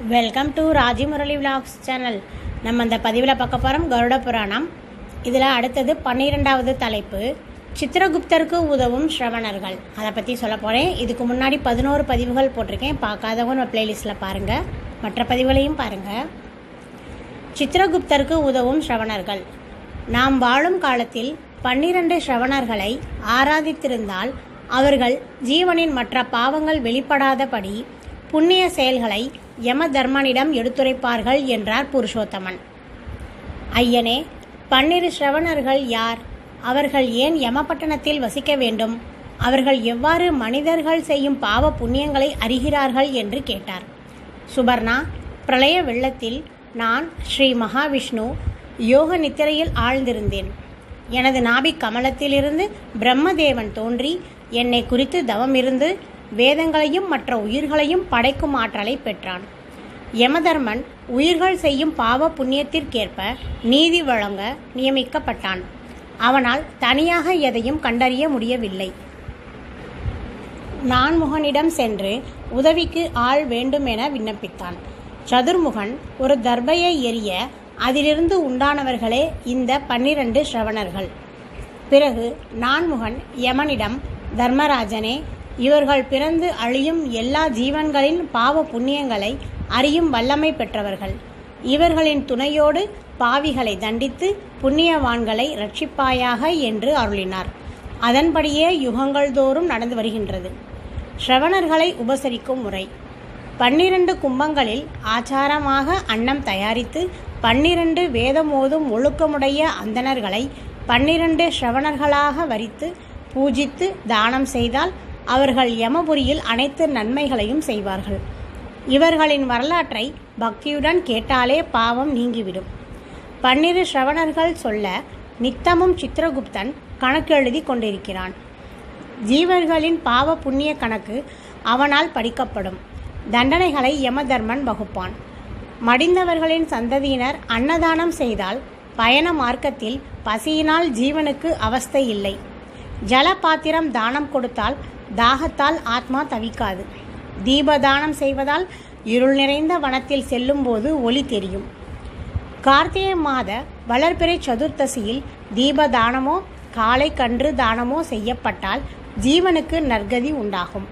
welcome to Raji Murali vlogs channel நம்ம இந்த பதிவில் பார்க்க போகிறோம் கருட புராணம் இதில் அடுத்தது பன்னிரெண்டாவது தலைப்பு சித்திரகுப்தருக்கு உதவும் ஸ்ரவணர்கள் அதை பற்றி சொல்ல போகிறேன் இதுக்கு முன்னாடி பதினோரு பதிவுகள் போட்டிருக்கேன் பார்க்காதவங்க நம்ம பிளேலிஸ்ட்டில் பாருங்கள் மற்ற பதிவுகளையும் பாருங்கள் சித்திரகுப்தருக்கு உதவும் ஸ்ரவணர்கள் நாம் வாழும் காலத்தில் பன்னிரண்டு ஸ்ரவணர்களை ஆராதித்திருந்தால் அவர்கள் ஜீவனின் மற்ற பாவங்கள் வெளிப்படாதபடி புண்ணிய செயல்களை யம தர்மனிடம் எடுத்துரைப்பார்கள் என்றார் புருஷோத்தமன் ஐயனே பன்னிரு ஸ்ரவணர்கள் யார் அவர்கள் ஏன் யமபட்டணத்தில் வசிக்க வேண்டும் அவர்கள் எவ்வாறு மனிதர்கள் செய்யும் பாவ புண்ணியங்களை அறிகிறார்கள் என்று கேட்டார் சுபர்ணா பிரளய வெள்ளத்தில் நான் ஸ்ரீ மகாவிஷ்ணு யோக நித்திரையில் ஆழ்ந்திருந்தேன் எனது நாபிக் கமலத்திலிருந்து பிரம்மதேவன் தோன்றி என்னை குறித்து தவமிருந்து வேதங்களையும் மற்ற உயிர்களையும் படைக்கும் ஆற்றலை பெற்றான் யமதர்மன் உயிர்கள் செய்யும் பாவ புண்ணியத்திற்கேற்ப நீதி வழங்க நியமிக்கப்பட்டான் அவனால் தனியாக எதையும் கண்டறிய முடியவில்லை நான்முகனிடம் சென்று உதவிக்கு ஆள் வேண்டுமென விண்ணப்பித்தான் சதுர்முகன் ஒரு தர்பையை எரிய அதிலிருந்து உண்டானவர்களே இந்த பன்னிரண்டு ஸ்ரவணர்கள் பிறகு நான்முகன் யமனிடம் தர்மராஜனே இவர்கள் பிறந்து அழியும் எல்லா ஜீவன்களின் பாவ புண்ணியங்களை அறியும் வல்லமை பெற்றவர்கள் இவர்களின் துணையோடு பாவிகளை தண்டித்து புண்ணியவான்களை ரட்சிப்பாயாக என்று அருளினார் அதன்படியே யுகங்கள் தோறும் நடந்து வருகின்றது ஸ்ரவணர்களை உபசரிக்கும் முறை பன்னிரண்டு கும்பங்களில் ஆச்சாரமாக அன்னம் தயாரித்து பன்னிரண்டு வேதமோதும் ஒழுக்கமுடைய அந்தணர்களை பன்னிரண்டு ஸ்ரவணர்களாக வரித்து பூஜித்து தானம் செய்தால் அவர்கள் யமபுரியில் அனைத்து நன்மைகளையும் செய்வார்கள் இவர்களின் வரலாற்றை பக்தியுடன் கேட்டாலே பாவம் நீங்கிவிடும் பன்னிரு ஸ்ரவணர்கள் சொல்ல நித்தமும் சித்திரகுப்தன் கணக்கு எழுதி கொண்டிருக்கிறான் ஜீவர்களின் பாவ புண்ணிய கணக்கு அவனால் படிக்கப்படும் தண்டனைகளை யமதர்மன் வகுப்பான் மடிந்தவர்களின் சந்ததியினர் அன்னதானம் செய்தால் பயண மார்க்கத்தில் பசியினால் ஜீவனுக்கு அவஸ்தை இல்லை ஜல பாத்திரம் தானம் கொடுத்தால் தாகத்தால் ஆத்மா தவிக்காது தீபதானம் செய்வதால் இருள் நிறைந்த வனத்தில் செல்லும்போது ஒளி தெரியும் கார்த்திகை மாத வளர்பிறை சதுர்த்தசியில் தீபதானமோ காளை கன்று தானமோ செய்யப்பட்டால் ஜீவனுக்கு நற்கதி உண்டாகும்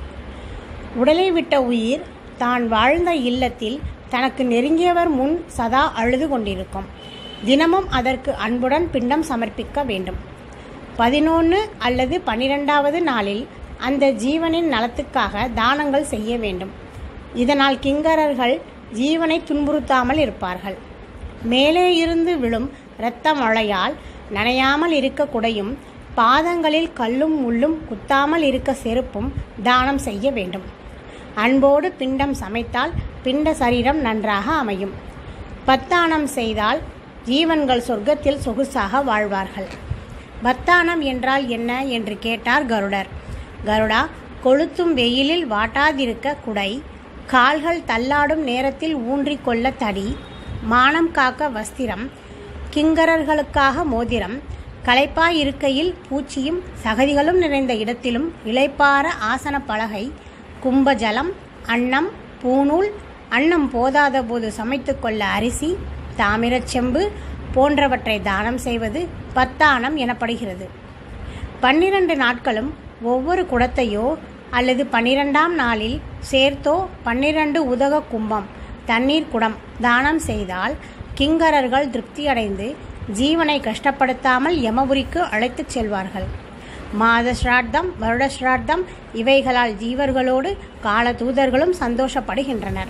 உடலை விட்ட உயிர் தான் வாழ்ந்த இல்லத்தில் தனக்கு நெருங்கியவர் முன் சதா அழுது கொண்டிருக்கும் தினமும் அதற்கு அன்புடன் பிண்டம் சமர்ப்பிக்க வேண்டும் பதினொன்று அல்லது பன்னிரெண்டாவது நாளில் அந்த ஜீவனின் நலத்துக்காக தானங்கள் செய்ய வேண்டும் இதனால் கிங்கரர்கள் ஜீவனை துன்புறுத்தாமல் இருப்பார்கள் மேலே இருந்து விழும் இரத்த மழையால் நனையாமல் இருக்க குடையும் பாதங்களில் கல்லும் முள்ளும் குத்தாமல் இருக்க செருப்பும் தானம் செய்ய வேண்டும் அன்போடு பிண்டம் சமைத்தால் பிண்ட சரீரம் நன்றாக அமையும் பத்தானம் செய்தால் ஜீவன்கள் சொர்க்கத்தில் சொகுசாக வாழ்வார்கள் பத்தானம் என்றால் என்ன என்று கேட்டார் கருடர் கருடா கொளுத்தும் வெயிலில் வாட்டாதிருக்க குடை கால்கள் தள்ளாடும் நேரத்தில் ஊன்றிக்கொள்ள தடி மானம் காக்க வஸ்திரம் கிங்கரர்களுக்காக மோதிரம் களைப்பாயிருக்கையில் பூச்சியும் சகதிகளும் நிறைந்த இடத்திலும் இளைப்பார ஆசன பலகை கும்பஜலம் அன்னம் பூநூல் அன்னம் போதாத போது சமைத்து கொள்ள அரிசி தாமிரச் செம்பு போன்றவற்றை தானம் செய்வது பத்தானம் எனப்படுகிறது பன்னிரண்டு நாட்களும் ஒவ்வொரு குடத்தையோ அல்லது பன்னிரெண்டாம் நாளில் சேர்த்தோ பன்னிரண்டு உதக கும்பம் தண்ணீர் குடம் தானம் செய்தால் கிங்கரர்கள் திருப்தியடைந்து ஜீவனை கஷ்டப்படுத்தாமல் யமபுரிக்கு அழைத்துச் செல்வார்கள் மாத ஸ்ரார்த்தம் வருட ஸ்ரார்த்தம் இவைகளால் ஜீவர்களோடு கால தூதர்களும் சந்தோஷப்படுகின்றனர்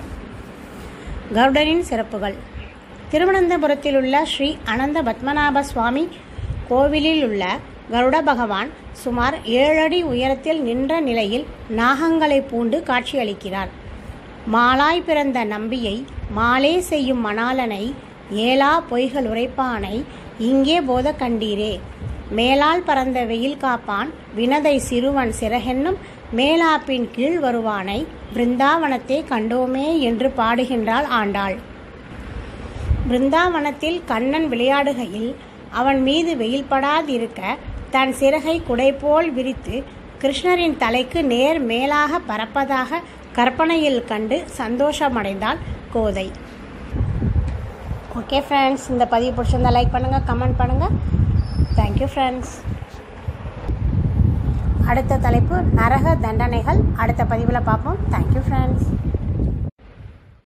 கருடனின் சிறப்புகள் திருவனந்தபுரத்தில் உள்ள ஸ்ரீ அனந்த பத்மநாப சுவாமி கோவிலில் உள்ள கருட பகவான் சுமார் ஏழடி உயரத்தில் நின்ற நிலையில் நாகங்களை பூண்டு காட்சியளிக்கிறார் மாலாய் பிறந்த நம்பியை மாலே செய்யும் மணாலனை ஏலா பொய்கள் உரைப்பானை இங்கே போத கண்டீரே மேலால் பறந்த வெயில் காப்பான் வினதை சிறுவன் சிறகென்னும் மேலாப்பின் கீழ் வருவானை பிருந்தாவனத்தை கண்டோமே என்று பாடுகின்றாள் ஆண்டாள் பிருந்தாவனத்தில் கண்ணன் விளையாடுகையில் அவன் மீது வெயில் படாதிருக்க தன் சிறகை குடை போல் விரித்து கிருஷ்ணரின் தலைக்கு நேர் மேலாக பறப்பதாக கற்பனையில் கண்டு சந்தோஷமடைந்தாள் கோதை ஓகே ஃப்ரெண்ட்ஸ் இந்த பதிவு பிடிச்சிருந்தா லைக் பண்ணுங்கள் கமெண்ட் பண்ணுங்கள் தேங்க்யூ ஃப்ரெண்ட்ஸ் அடுத்த தலைப்பு நரக தண்டனைகள் அடுத்த பதிவில் பார்ப்போம் தேங்க்யூ ஃப்ரெண்ட்ஸ்